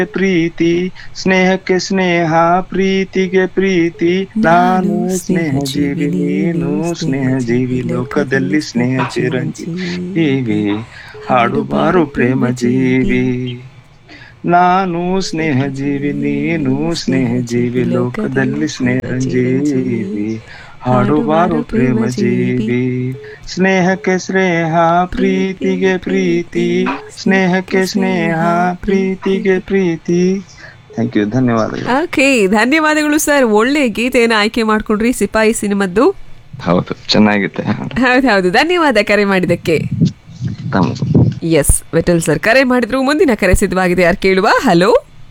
ಪ್ರೀತಿ ಸ್ನೇಹಕ್ಕೆ ಸ್ನೇಹ ಪ್ರೀತಿಗೆ ಪ್ರೀತಿ ನಾನು ಸ್ನೇಹ ಜೀವಿ ನೀನು ಸ್ನೇಹ ಜೀವಿ ಲೋಕದಲ್ಲಿ ಸ್ನೇಹ ಚಿರಂಜೀವಿ ಹಾಡುಬಾರು ಪ್ರೇಮ ಜೀವಿ ನಾನು ಸ್ನೇಹ ಜೀವಿ ನೀನು ಸ್ನೇಹ ಜೀವಿ ಲೋಕದಲ್ಲಿ ಸ್ನೇಹ ಜೀವಿ ಹಾಡುಬಾರು ಪ್ರೇಮ ಜೀವಿ ಸ್ನೇಹಕ್ಕೆ ಸ್ನೇಹ ಪ್ರೀತಿಗೆ ಪ್ರೀತಿ ಸ್ನೇಹಕ್ಕೆ ಸ್ನೇಹ ಪ್ರೀತಿಗೆ ಪ್ರೀತಿ ಥ್ಯಾಂಕ್ ಯು ಧನ್ಯವಾದಗಳು ಓಕೆ ಧನ್ಯವಾದಗಳು ಸರ್ ಒಳ್ಳೆ ಗೀತೆಯನ್ನು ಆಯ್ಕೆ ಮಾಡ್ಕೊಂಡ್ರಿ ಸಿಪಾಯಿ ಸಿನಿಮದ್ದು ಹೌದು ಚೆನ್ನಾಗಿತ್ತೆ ಹೌದು ಹೌದು ಧನ್ಯವಾದ ಕರೆ ಮಾಡಿದ್ದಕ್ಕೆ ತಮಗೂ ಎಸ್ ವಿಠಲ್ ಸರ್ ಕರೆ ಮಾಡಿದ್ರು ಮುಂದಿನ ಕರೆ ಸಿದ್ಧವಾಗಿದೆ ಯಾರು ಕೇಳುವ ಹಲೋ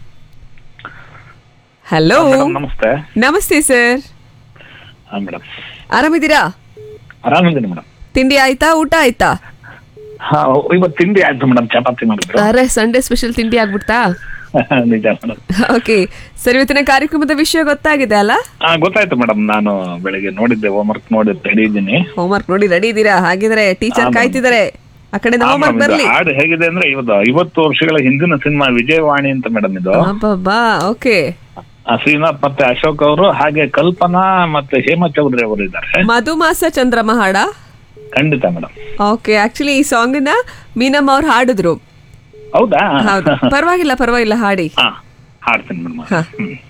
ಹಲೋ ಮೇಡಮ್ ನಮಸ್ತೆ ನಮಸ್ತೆ ಸರ್ ಹಾ ಮೇಡಮ್ ಆರಾಮಿದ್ದೀರಾ ಆರಾಮಿದ್ದೀನಿ ಮೇಡಮ್ ತಿಂಡಿ ಆಯ್ತಾ ಊಟ ಆಯ್ತಾ ಹಾ ಇವತ್ತು ತಿಂಡಿ ಆಯ್ತು ಮೇಡಮ್ ಚಪಾತಿ ಮಾಡಿದ್ರು ಅರೆ ಸಂಡೇ ಸ್ಪೆಷಲ್ ತಿಂಡಿ ಆಗ್ಬಿಡ್ತಾ ನಿಜ ಮೇಡಮ್ ಓಕೆ ಸರ್ ಇವತ್ತಿನ ಕಾರ್ಯಕ್ರಮದ ವಿಷಯ ಗೊತ್ತಾಗಿದೆ ಅಲ್ಲ ಹಾ ಗೊತ್ತಾಯ್ತು ಮೇಡಮ್ ನಾನು ಬೆಳಿಗ್ಗೆ ನೋಡಿದ್ದೆ ಹೋಮ್ವರ್ಕ್ ನೋಡಿ ರೆಡಿ ಇದ್ದೀನಿ ಹೋಮ್ವರ್ಕ್ ನೋಡಿ ರೆಡಿ ಇದ್ದೀರಾ ಹಾಗಿದ್ರೆ ಟೀಚರ್ ಹಾ, ಕಾಯ್ತಿದ್ದಾರೆ ಆ ಕಡೆಯಿಂದ ಹಾ, ಹೋಮ್ವರ್ಕ್ madam, ಇದು ಬರ್ಲಿ ಹಾಡು ಹೇಗಿದೆ ಅಂದ್ರೆ ಇವತ್ತು ಐವತ್ತು ವರ್ಷಗಳ ಹಿಂದಿನ ಸಿನಿಮಾ ವಿಜಯವಾಣಿ ಅಂತ ಮೇಡಮ್ ಇದು ಅಬ್ಬಬ್ಬಾ ಓಕೆ ಆ ಶ್ರೀನಾಥ್ ಮತ್ತೆ ಅಶೋಕ್ ಅವರು ಹಾಗೆ ಕಲ್ಪನಾ ಮತ್ತೆ ಹೇಮಾ ಚೌಧರಿ ಅವರು ಇದ್ದಾರೆ ಮಧುಮಾಸ ಚಂದ್ರಮ ಹಾಡ ಖಂಡಿತ ಮೇಡಮ್ ಓಕೆ ಆಕ್ಚುಲಿ ಈ ಸಾಂಗ್ ನ ಮೀನಮ್ಮ ಅವ್ರು ಹಾಡಿದ್ರು ಹೌದಾ ಹೌದು ಪರವಾಗಿಲ್ಲ ಪರವಾಗಿಲ್ಲ ಹಾಡಿ ಹಾ ಹಾಡ್ತೀನಿ ಮೇಡಮ್ ಹಾ. ಹ್ಮ್